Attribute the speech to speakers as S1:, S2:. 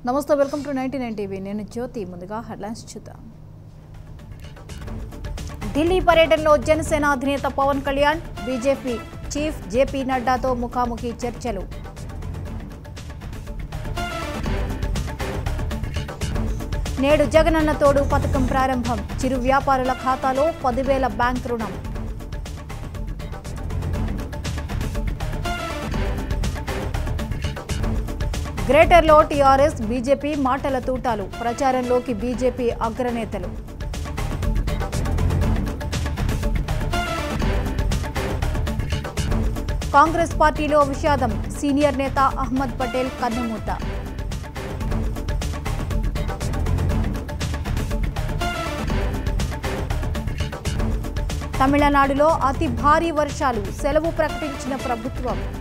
S1: నమస్తే welcome to ninety nine TV నేను జ్యోతి ముందుగా హెడ్లైన్స్ చూద్దాం ఢిల్లీ పర్యటనలో జనసేన అధినేత Pawan Kalyan BJP chief J P నడ్డాతో ముఖాముఖి చర్చలు నేడు జగనన్న తోడు పథకం ప్రారంభం చిరు వ్యాపారుల ఖాతాలో పదివేల బ్యాంక్ రుణం గ్రేటర్లో టీఆర్ఎస్ బీజేపీ మాటల తూటాలు ప్రచారంలోకి బీజేపీ అగ్రనేతలు కాంగ్రెస్ పార్టీలో విషాదం సీనియర్ నేత అహ్మద్ పటేల్ కన్నుమూత తమిళనాడులో అతి భారీ వర్షాలు సెలవు ప్రకటించిన ప్రభుత్వం